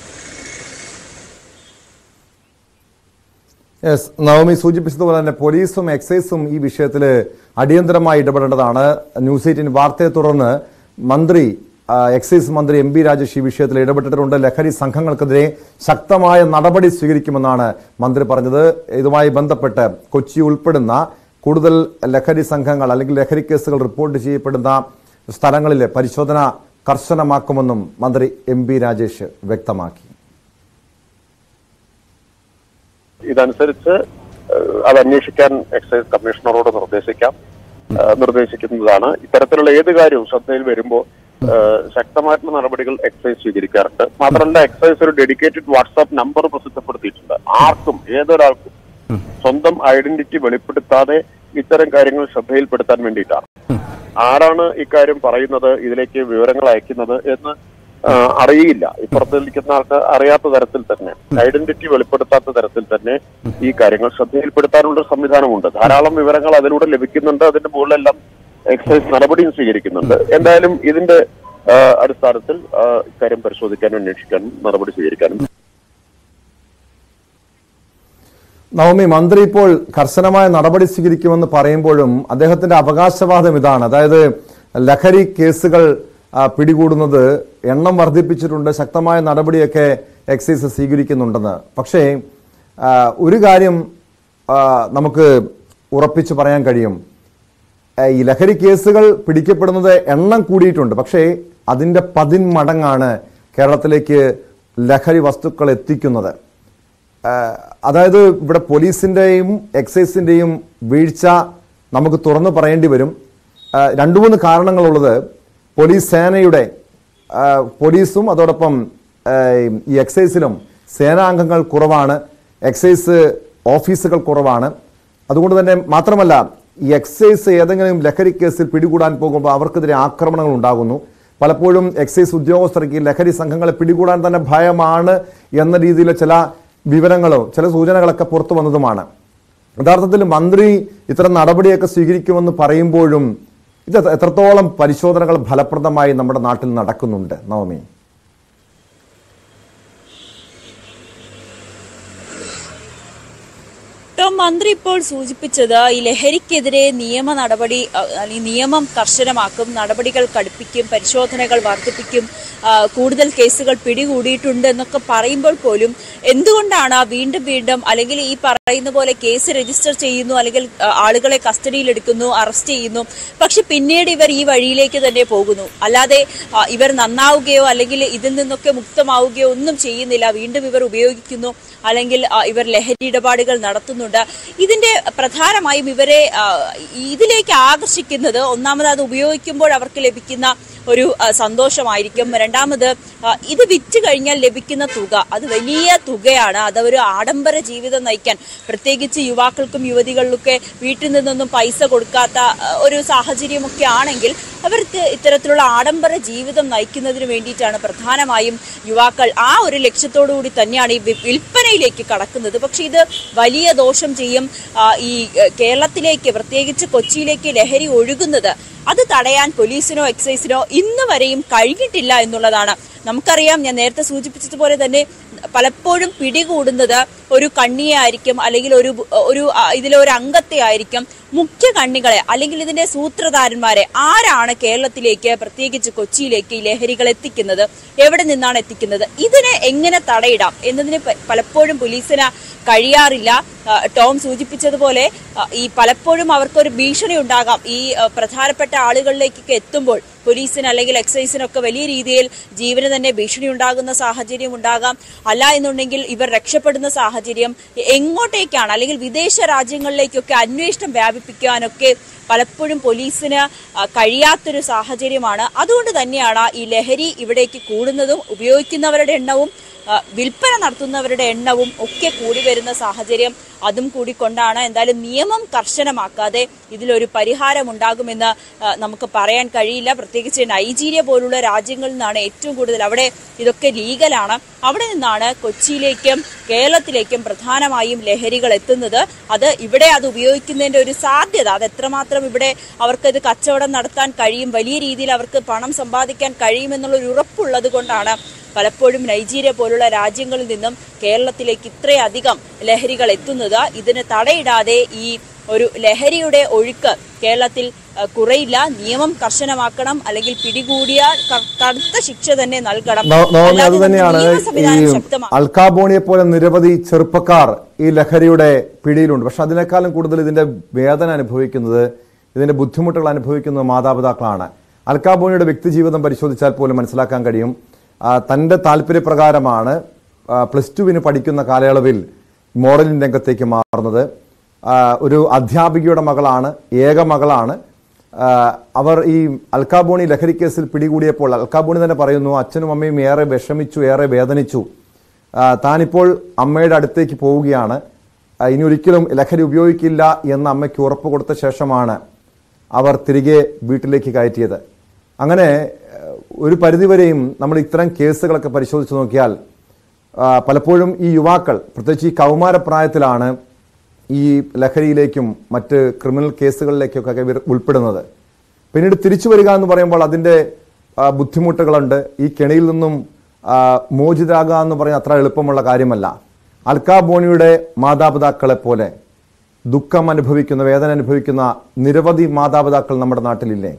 യെസ് നവമി സൂചിപ്പിച്ചതുപോലെ തന്നെ പോലീസും എക്സൈസും ഈ വിഷയത്തിൽ അടിയന്തരമായി ഇടപെടേണ്ടതാണ് ന്യൂസ് എയ്റ്റീൻ വാർത്തയെ തുടർന്ന് മന്ത്രി ആ, എക്സൈസ് മന്ത്രി എം ബി രാജേഷ് ഈ വിഷയത്തിൽ ഇടപെട്ടിട്ടുണ്ട് ലഹരി സംഘങ്ങൾക്കെതിരെ ശക്തമായ നടപടി സ്വീകരിക്കുമെന്നാണ് മന്ത്രി പറഞ്ഞത് ഇതുമായി ബന്ധപ്പെട്ട് കൊച്ചി ഉൾപ്പെടുന്ന കൂടുതൽ ലഹരി സംഘങ്ങൾ അല്ലെങ്കിൽ ലഹരി കേസുകൾ റിപ്പോർട്ട് ചെയ്യപ്പെടുന്ന സ്ഥലങ്ങളിലെ പരിശോധന കർശനമാക്കുമെന്നും മന്ത്രി എം ബി രാജേഷ് വ്യക്തമാക്കി ഇതനുസരിച്ച് ഏഹ്, അത് അന്വേഷിക്കാൻ എക്സൈസ് കമ്മീഷണറോട് നിർദ്ദേശിക്കാം ഏഹ്, നിർദ്ദേശിക്കുന്നതാണ് ഇത്തരത്തിലുള്ള ഏത് കാര്യവും ശ്രദ്ധയിൽ വരുമ്പോൾ ഏഹ്, ശക്തമായിട്ടുള്ള നടപടികൾ എക്സൈസ് സ്വീകരിക്കാറുണ്ട് മാത്രമല്ല എക്സൈസ് ഒരു ഡെഡിക്കേറ്റഡ് വാട്സാപ്പ് നമ്പർ പ്രസിദ്ധപ്പെടുത്തിയിട്ടുണ്ട് ആർക്കും ഏതൊരാൾക്കും സ്വന്തം ഐഡന്റിറ്റി വെളിപ്പെടുത്താതെ ഇത്തരം കാര്യങ്ങൾ ശ്രദ്ധയിൽപ്പെടുത്താൻ വേണ്ടിയിട്ടാണ് ആരാണ് ഇക്കാര്യം പറയുന്നത് ഇതിലേക്ക് വിവരങ്ങൾ അയക്കുന്നത് എന്ന് ആ, അറിയില്ല ഇപ്പുറത്ത് നിൽക്കുന്ന ആൾക്ക് അറിയാത്ത തരത്തിൽ തന്നെ ഐഡന്റിറ്റി വെളിപ്പെടുത്താത്ത തരത്തിൽ തന്നെ ഈ കാര്യങ്ങൾ ശ്രദ്ധയിൽപ്പെടുത്താനുള്ള ഒരു സംവിധാനമുണ്ട് ധാരാളം വിവരങ്ങൾ അതിലൂടെ ലഭിക്കുന്നുണ്ട് അതിന്റെ മുകളിലെല്ലാം എക്സൈസ് നടപടിയും സ്വീകരിക്കുന്നുണ്ട് എന്തായാലും ഇതിന്റെ ആ, അടിസ്ഥാനത്തിൽ ആ, ഇക്കാര്യം പരിശോധിക്കാനും അന്വേഷിക്കാനും നടപടി സ്വീകരിക്കാനും നവമി മന്ത്രി ഇപ്പോൾ കർശനമായ നടപടി സ്വീകരിക്കുമെന്ന് പറയുമ്പോഴും അദ്ദേഹത്തിന്റെ അവകാശവാദം ഇതാണ് അതായത് ലഹരി കേസുകൾ ആ, പിടികൂടുന്നത് എണ്ണം വർദ്ധിപ്പിച്ചിട്ടുണ്ട് ശക്തമായ നടപടിയൊക്കെ എക്സൈസ് സ്വീകരിക്കുന്നുണ്ടെന്ന് പക്ഷേ ആ, ഒരു കാര്യം ആ, നമുക്ക് ഉറപ്പിച്ച് പറയാൻ കഴിയും ആ, ഈ ലഹരി കേസുകൾ പിടിക്കപ്പെടുന്നത് എണ്ണം കൂടിയിട്ടുണ്ട് പക്ഷേ അതിന്റെ പതിന്മടങ്ങാണ് കേരളത്തിലേക്ക് ലഹരി വസ്തുക്കൾ എത്തിക്കുന്നത് ആ, അതായത് ഇവിടെ പോലീസിന്റെയും എക്സൈസിന്റെയും വീഴ്ച നമുക്ക് തുറന്നു പറയേണ്ടി വരും ആ, രണ്ടു മൂന്ന് കാരണങ്ങളുള്ളത് പോലീസ് സേനയുടെ ആ, പോലീസും അതോടൊപ്പം ആ, ഈ എക്സൈസിലും സേനാംഗങ്ങൾ കുറവാണ് എക്സൈസ് ഓഫീസുകൾ കുറവാണ് അതുകൊണ്ട് തന്നെ മാത്രമല്ല ഈ എക്സൈസ് ഏതെങ്കിലും ലഹരി കേസിൽ പിടികൂടാൻ പോകുമ്പോൾ അവർക്കെതിരെ ആക്രമണങ്ങൾ ഉണ്ടാകുന്നു പലപ്പോഴും എക്സൈസ് ഉദ്യോഗസ്ഥർക്ക് ഈ ലഹരി സംഘങ്ങളെ പിടികൂടാൻ തന്നെ ഭയമാണ് എന്ന രീതിയിലെ ചില വിവരങ്ങളോ ചില സൂചനകളൊക്കെ പുറത്തു വന്നതുമാണ് യഥാർത്ഥത്തിൽ മന്ത്രി ഇത്തരം നടപടിയൊക്കെ സ്വീകരിക്കുമെന്ന് പറയുമ്പോഴും ഇത് എത്രത്തോളം പരിശോധനകൾ ഫലപ്രദമായി നമ്മുടെ നാട്ടിൽ നടക്കുന്നുണ്ട് നവമി ടോം മന്ത്രി ഇപ്പോൾ സൂചിപ്പിച്ചത് ഈ ലഹരിക്കെതിരെ നിയമ നടപടി അ, അല്ലെങ്കിൽ നിയമം കർശനമാക്കും നടപടികൾ കടുപ്പിക്കും പരിശോധനകൾ വർദ്ധിപ്പിക്കും ആ, കൂടുതൽ കേസുകൾ പിടികൂടിയിട്ടുണ്ട് എന്നൊക്കെ പറയുമ്പോൾ പോലും എന്തുകൊണ്ടാണ് വീണ്ടും വീണ്ടും അല്ലെങ്കിൽ ഈ പറയുന്ന പോലെ കേസ് രജിസ്റ്റർ ചെയ്യുന്നു അല്ലെങ്കിൽ ആ, ആളുകളെ കസ്റ്റഡിയിലെടുക്കുന്നു അറസ്റ്റ് ചെയ്യുന്നു പക്ഷെ പിന്നീട് ഇവർ ഈ വഴിയിലേക്ക് തന്നെ പോകുന്നു അല്ലാതെ ആ, ഇവർ നന്നാവുകയോ അല്ലെങ്കിൽ ഇതിൽ നിന്നൊക്കെ മുക്തമാവുകയോ ഒന്നും ചെയ്യുന്നില്ല വീണ്ടും ഇവർ ഉപയോഗിക്കുന്നു അല്ലെങ്കിൽ ആ, ഇവർ ലഹരി ഇടപാടുകൾ നടത്തുന്നുണ്ട് ഇതിന്റെ പ്രധാനമായും ഇവരെ ആ, ഇതിലേക്ക് ആകർഷിക്കുന്നത് ഒന്നാമത് അത് ഉപയോഗിക്കുമ്പോൾ അവർക്ക് ലഭിക്കുന്ന ഒരു ആ, സന്തോഷമായിരിക്കും രണ്ടാമത് ആ, ഇത് വിറ്റ് കഴിഞ്ഞാൽ ലഭിക്കുന്ന തുക അത് വലിയ തുകയാണ് അത് ഒരു ആഡംബര ജീവിതം നയിക്കാൻ പ്രത്യേകിച്ച് യുവാക്കൾക്കും യുവതികൾക്കൊക്കെ വീട്ടിൽ നിന്നൊന്നും പൈസ കൊടുക്കാത്ത ആ, ഒരു സാഹചര്യമൊക്കെ ആണെങ്കിൽ അവർക്ക് ഇത്തരത്തിലുള്ള ആഡംബര ജീവിതം നയിക്കുന്നതിന് വേണ്ടിയിട്ടാണ് പ്രധാനമായും യുവാക്കൾ ആ ഒരു ലക്ഷ്യത്തോടു കൂടി തന്നെയാണ് ഈ വി- വിൽപ്പനയിലേക്ക് കടക്കുന്നത് പക്ഷെ ഇത് വലിയ ദോഷം ചെയ്യും ആ, ഈ ഏഹ്, കേരളത്തിലേക്ക് പ്രത്യേകിച്ച് കൊച്ചിയിലേക്ക് ലഹരി ഒഴുകുന്നത് അത് തടയാൻ പോലീസിനോ എക്സൈസിനോ ഇന്ന് വരെയും കഴിഞ്ഞിട്ടില്ല എന്നുള്ളതാണ് നമുക്കറിയാം ഞാൻ നേരത്തെ സൂചിപ്പിച്ചതുപോലെ തന്നെ പലപ്പോഴും പിടികൂടുന്നത് ഒരു കണ്ണിയെ ആയിരിക്കും അല്ലെങ്കിൽ ഒരു ഒരു ആ, ഇതിലെ ഒരു അംഗത്തെ ആയിരിക്കും മുഖ്യ കണ്ണികളെ അല്ലെങ്കിൽ ഇതിന്റെ സൂത്രധാരന്മാരെ ആരാണ് കേരളത്തിലേക്ക് പ്രത്യേകിച്ച് കൊച്ചിയിലേക്ക് ഈ ലഹരികൾ എത്തിക്കുന്നത് എവിടെ നിന്നാണ് എത്തിക്കുന്നത് ഇതിനെ എങ്ങനെ തടയിടാം എന്നതിന് പ- പലപ്പോഴും പോലീസിന് കഴിയാറില്ല ആ, ടോം സൂചിപ്പിച്ചതുപോലെ ആ, ഈ പലപ്പോഴും അവർക്കൊരു ഭീഷണി ഉണ്ടാകാം ഈ ആ, പ്രധാനപ്പെട്ട ആളുകളിലേക്കൊക്കെ എത്തുമ്പോൾ പോലീസിന് അല്ലെങ്കിൽ എക്സൈസിനൊക്കെ വലിയ രീതിയിൽ ജീവന് തന്നെ ഭീഷണി ഉണ്ടാകുന്ന സാഹചര്യം ഉണ്ടാകാം അല്ല എന്നുണ്ടെങ്കിൽ ഇവർ രക്ഷപ്പെടുന്ന സാഹചര്യം എങ്ങോട്ടേക്കാണ് അല്ലെങ്കിൽ വിദേശ രാജ്യങ്ങളിലേക്കൊക്കെ അന്വേഷണം വ്യാപിപ്പിക്കാനൊക്കെ പലപ്പോഴും പോലീസിന് ആ, കഴിയാത്തൊരു സാഹചര്യമാണ് അതുകൊണ്ട് തന്നെയാണ് ഈ ലഹരി ഇവിടേക്ക് കൂടുന്നതും ഉപയോഗിക്കുന്നവരുടെ എണ്ണവും ആ, വിൽപ്പന നടത്തുന്നവരുടെ എണ്ണവും ഒക്കെ കൂടി വരുന്ന സാഹചര്യം അതും കൂടി കൊണ്ടാണ് എന്തായാലും നിയമം കർശനമാക്കാതെ ഇതിലൊരു പരിഹാരം ഉണ്ടാകുമെന്ന് ആ, നമുക്ക് പറയാൻ കഴിയില്ല പ്രത്യേകിച്ച് നൈജീരിയ പോലുള്ള രാജ്യങ്ങളിൽ നിന്നാണ് ഏറ്റവും കൂടുതൽ അവിടെ ഇതൊക്കെ ലീഗലാണ് അവിടെ നിന്നാണ് കൊച്ചിയിലേക്കും കേരളത്തിലേക്കും പ്രധാനമായും ലഹരികൾ എത്തുന്നത് അത് ഇവിടെ അത് ഉപയോഗിക്കുന്നതിന്റെ ഒരു സാധ്യത അത് എത്രമാത്രം ഇവിടെ അവർക്കത് കച്ചവടം നടത്താൻ കഴിയും വലിയ രീതിയിൽ അവർക്ക് പണം സമ്പാദിക്കാൻ കഴിയുമെന്നുള്ള ഒരു ഉറപ്പുള്ളത് കൊണ്ടാണ് പലപ്പോഴും നൈജീരിയ പോലുള്ള രാജ്യങ്ങളിൽ നിന്നും കേരളത്തിലേക്ക് ഇത്രയധികം ലഹരികൾ എത്തുന്നത് ഇതിന് തടയിടാതെ ഈ ഒരു ലഹരിയുടെ ഒഴുക്ക് കേരളത്തിൽ ആ, കുറയില്ല നിയമം കർശനമാക്കണം അല്ലെങ്കിൽ പിടികൂടിയാൽ ക- കടുത്ത ശിക്ഷ തന്നെ നൽകണം നവ- നവമി അത് അല്ലാതെ തന്നെയാണ് നമ്മുടെ നിയമ ഈ സംവിധാനം ശക്തമാക്കണം അൽക്കാബോണിയെ പോലെ നിരവധി ചെറുപ്പക്കാർ ഈ ലഹരിയുടെ പിടിയിലുണ്ട് പക്ഷെ അതിനേക്കാളും കൂടുതൽ ഇതിന്റെ വേദന അനുഭവിക്കുന്നത് ഇതിന്റെ ബുദ്ധിമുട്ടുകൾ അനുഭവിക്കുന്നത് മാതാപിതാക്കളാണ് അൽക്കാബോണിയുടെ വ്യക്തിജീവിതം പരിശോധിച്ചാൽ പോലും മനസ്സിലാക്കാൻ കഴിയും ആ, തന്റെ താല്പര്യപ്രകാരമാണ് ആ, പ്ലസ് ടുവിന് പഠിക്കുന്ന കാലയളവിൽ മോഡലിംഗ് രംഗത്തേക്ക് മാറുന്നത് ആ, ഒരു അധ്യാപികയുടെ മകളാണ് ഏക മകളാണ് ആ, അവർ ഈ അൽക്കാബോണി ലഹരി കേസിൽ പിടികൂടിയപ്പോൾ അൽക്കാബോണി തന്നെ പറയുന്നു അച്ഛനും അമ്മയും ഏറെ വിഷമിച്ചു ഏറെ വേദനിച്ചു ആ, താനിപ്പോൾ അമ്മയുടെ അടുത്തേക്ക് പോവുകയാണ് ആ, ഇനി ഒരിക്കലും ലഹരി ഉപയോഗിക്കില്ല എന്ന് അമ്മയ്ക്ക് ഉറപ്പ് കൊടുത്ത ശേഷമാണ് അവർ തിരികെ വീട്ടിലേക്ക് കയറ്റിയത് അങ്ങനെ ഏഹ്, ഒരു പരിധിവരെയും നമ്മൾ ഇത്തരം കേസുകളൊക്കെ പരിശോധിച്ച് നോക്കിയാൽ ആ, പലപ്പോഴും ഈ യുവാക്കൾ പ്രത്യേകിച്ച് ഈ കൗമാരപ്രായത്തിലാണ് ഈ ലഹരിയിലേക്കും മറ്റ് ക്രിമിനൽ കേസുകളിലേക്കൊക്കെ ഇവർ ഉൾപ്പെടുന്നത് പിന്നീട് തിരിച്ചു വരിക എന്ന് പറയുമ്പോൾ അതിൻ്റെ ആ, ബുദ്ധിമുട്ടുകളുണ്ട് ഈ കെണിയിൽ നിന്നും ആ, മോചിതരാകുക എന്ന് പറയുന്നത് അത്ര എളുപ്പമുള്ള കാര്യമല്ല അൽക്കാ ബോണിയുടെ മാതാപിതാക്കളെ പോലെ ദുഃഖം അനുഭവിക്കുന്ന വേദന അനുഭവിക്കുന്ന നിരവധി മാതാപിതാക്കൾ നമ്മുടെ നാട്ടിലില്ലേ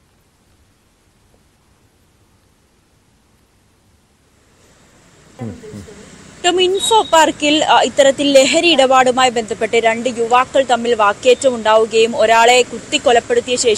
ടോം ഇൻഫോ പാർക്കിൽ ആ, ഇത്തരത്തിൽ ലഹരി ഇടപാടുമായി ബന്ധപ്പെട്ട് രണ്ട് യുവാക്കൾ തമ്മിൽ വാക്കേറ്റം ഉണ്ടാവുകയും ഒരാളെ കുത്തി കൊലപ്പെടുത്തിയ ശേഷം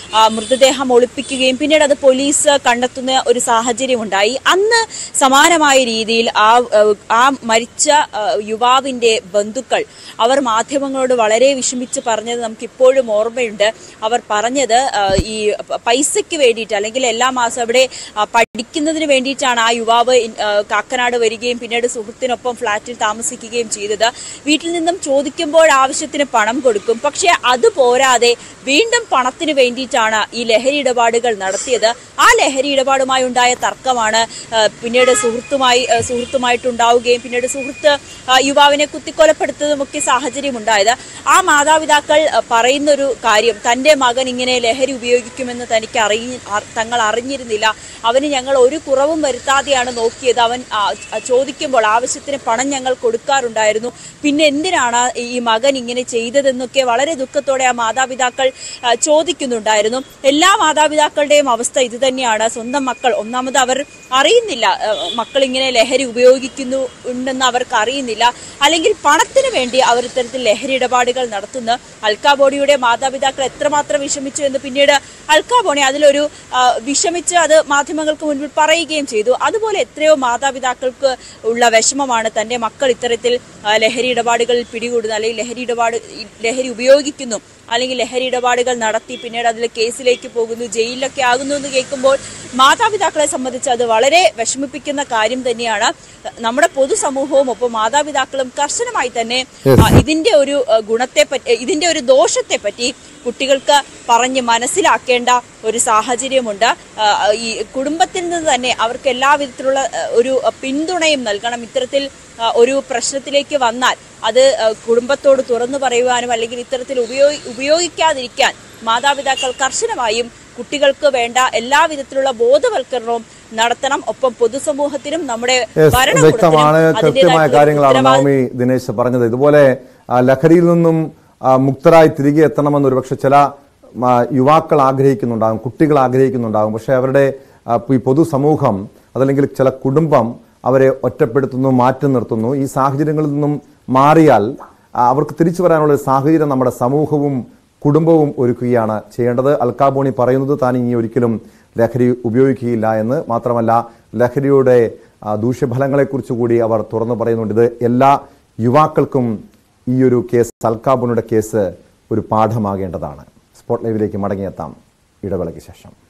ആ, മൃതദേഹം ഒളിപ്പിക്കുകയും പിന്നീട് അത് പോലീസ് കണ്ടെത്തുന്ന ഒരു സാഹചര്യം ഉണ്ടായി അന്ന് സമാനമായ രീതിയിൽ ആ ഏഹ്, ആ മരിച്ച ഏഹ്, യുവാവിന്റെ ബന്ധുക്കൾ അവർ മാധ്യമങ്ങളോട് വളരെ വിഷമിച്ച് പറഞ്ഞത് നമുക്ക് ഇപ്പോഴും ഓർമ്മയുണ്ട് അവർ പറഞ്ഞത് ഏഹ്, ഈ പ- പൈസയ്ക്ക് വേണ്ടിയിട്ട് അല്ലെങ്കിൽ എല്ലാ മാസം അവിടെ ആ, പഠിക്കുന്നതിന് വേണ്ടിയിട്ടാണ് ആ യുവാവ് ഇൻ- ഏഹ്, കാക്കനാട് വരികയും പിന്നീട് സുഹൃത്തിനൊപ്പം ഫ്ളാറ്റിൽ താമസിക്കുകയും ചെയ്തത് വീട്ടിൽ നിന്നും ചോദിക്കുമ്പോൾ ആവശ്യത്തിന് പണം കൊടുക്കും പക്ഷേ അത് പോരാതെ വീണ്ടും പണത്തിന് വേണ്ടിയിട്ടാണ് ഈ ലഹരി ഇടപാടുകൾ നടത്തിയത് ആ ലഹരി ഇടപാടുമായി ഉണ്ടായ തർക്കമാണ് ആ, പിന്നീട് സുഹൃത്തുമായി ആ, സുഹൃത്തുമായിട്ടുണ്ടാവുകയും പിന്നീട് സുഹൃത്ത് ആ, യുവാവിനെ കുത്തിക്കൊലപ്പെടുത്തതുമൊക്കെ സാഹചര്യം ഉണ്ടായത് ആ മാതാപിതാക്കൾ ആ, പറയുന്നൊരു കാര്യം തന്റെ മകൻ ഇങ്ങനെ ലഹരി ഉപയോഗിക്കുമെന്ന് തനിക്ക് അറിയി അ- തങ്ങൾ അറിഞ്ഞിരുന്നില്ല അവന് ഞങ്ങൾ ഒരു കുറവും വരുത്താതെയാണ് നോക്കിയത് അവൻ ആ, ആ, ചോദിക്കുമ്പോൾ ആവശ്യത്തിന് പണം ഞങ്ങൾ കൊടുക്കാറുണ്ടായിരുന്നു പിന്നെ എന്തിനാണ് ഈ മകൻ ഇങ്ങനെ ചെയ്തതെന്നൊക്കെ വളരെ ദുഃഖത്തോടെ ആ മാതാപിതാക്കൾ ആ, ചോദിക്കുന്നുണ്ടായിരുന്നു എല്ലാ മാതാപിതാക്കളുടെയും അവസ്ഥ ഇത് തന്നെയാണ് സ്വന്തം മക്കൾ ഒന്നാമത് അവർ അറിയുന്നില്ല ആ, മക്കൾ ഇങ്ങനെ ലഹരി ഉപയോഗിക്കുന്നു ഉണ്ടെന്ന് അവർക്ക് അറിയുന്നില്ല അല്ലെങ്കിൽ പണത്തിന് വേണ്ടി അവർ ഇത്തരത്തിൽ ലഹരി ഇടപാടുകൾ നടത്തുന്ന അൽക്കാബോഡിയുടെ മാതാപിതാക്കൾ എത്രമാത്രം വിഷമിച്ചു എന്ന് പിന്നീട് അൽക്കാബോണി അതിലൊരു ആ, വിഷമിച്ച് അത് മാധ്യമങ്ങൾക്ക് മുൻപിൽ പറയുകയും ചെയ്തു അതുപോലെ എത്രയോ മാതാപിതാക്കൾക്ക് ഉള്ള വിഷമമാണ് തന്റെ മക്കൾ ഇത്തരത്തിൽ ആ, ലഹരി ഇടപാടുകളിൽ പിടികൂടുന്നു അല്ലെങ്കിൽ ലഹരി ഇടപാട് ലഹരി ഉപയോഗിക്കുന്നു അല്ലെങ്കിൽ ലഹരി ഇടപാടുകൾ നടത്തി പിന്നീട് അതിൽ കേസിലേക്ക് പോകുന്നു ജയിലിലൊക്കെ ആകുന്നു എന്ന് കേൾക്കുമ്പോൾ മാതാപിതാക്കളെ സംബന്ധിച്ച് അത് വളരെ വിഷമിപ്പിക്കുന്ന കാര്യം തന്നെയാണ് നമ്മുടെ പൊതുസമൂഹവും ഒപ്പം മാതാപിതാക്കളും കർശനമായി തന്നെ ആ, ഇതിന്റെ ഒരു ആ, ഗുണത്തെ പറ്റി ഇതിന്റെ ഒരു ദോഷത്തെ പറ്റി കുട്ടികൾക്ക് പറഞ്ഞ് മനസ്സിലാക്കേണ്ട ഒരു സാഹചര്യമുണ്ട് ആ, ഈ കുടുംബത്തിൽ നിന്ന് തന്നെ അവർക്ക് എല്ലാവിധത്തിലുള്ള ആ, ഒരു പിന്തുണയും നൽകണം ഇത്തരത്തിൽ ആ, ഒരു പ്രശ്നത്തിലേക്ക് വന്നാൽ അത് ആ, കുടുംബത്തോട് തുറന്നു പറയുവാനും അല്ലെങ്കിൽ ഇത്തരത്തിൽ ഉപയോഗി ഉപയോഗിക്കാതിരിക്കാൻ മാതാപിതാക്കൾ കർശനമായും കുട്ടികൾക്ക് വേണ്ട എല്ലാവിധത്തിലുള്ള ബോധവൽക്കരണവും നടത്തണം ഒപ്പം പൊതുസമൂഹത്തിനും നമ്മുടെ Yes, ഭരണകൂടത്തിനും വ്യക്തമാണ് കൃത്യമായ അതിന്റേതായിട്ടുള്ള കാര്യങ്ങളാണ് ഉത്തരവാദിത്വം നവമി ദിനേശ് പറഞ്ഞത് ഇതുപോലെ ആ, ലഹരിയിൽ നിന്നും ആ, മുക്തരായി തിരികെ എത്തണമെന്ന് ഒരുപക്ഷെ ചില ആ, യുവാക്കൾ ആഗ്രഹിക്കുന്നുണ്ടാകും കുട്ടികൾ ആഗ്രഹിക്കുന്നുണ്ടാകും പക്ഷെ അവരുടെ ആ, ഈ പൊതുസമൂഹം അതല്ലെങ്കിൽ ചില കുടുംബം അവരെ ഒറ്റപ്പെടുത്തുന്നു മാറ്റി നിർത്തുന്നു ഈ സാഹചര്യങ്ങളിൽ നിന്നും മാറിയാൽ ആ, അവർക്ക് തിരിച്ചു വരാനുള്ള ഒരു സാഹചര്യം നമ്മുടെ സമൂഹവും കുടുംബവും ഒരുക്കുകയാണ് ചെയ്യേണ്ടത് അൽക്കാബോണി പറയുന്നത് താൻ ഇനി ഒരിക്കലും ലഹരി ഉപയോഗിക്കുകയില്ല എന്ന് മാത്രമല്ല ലഹരിയുടെ ആ, ദൂഷ്യഫലങ്ങളെക്കുറിച്ച് കൂടി അവർ തുറന്നു പറയുന്നുണ്ട് ഇത് എല്ലാ യുവാക്കൾക്കും ഈ ഒരു കേസ് അൽക്കാബോണിയുടെ കേസ് ഒരു പാഠമാകേണ്ടതാണ് സ്പോട്ട് ലൈവിലേക്ക് മടങ്ങിയെത്താം ഇടവേളയ്ക്ക് ശേഷം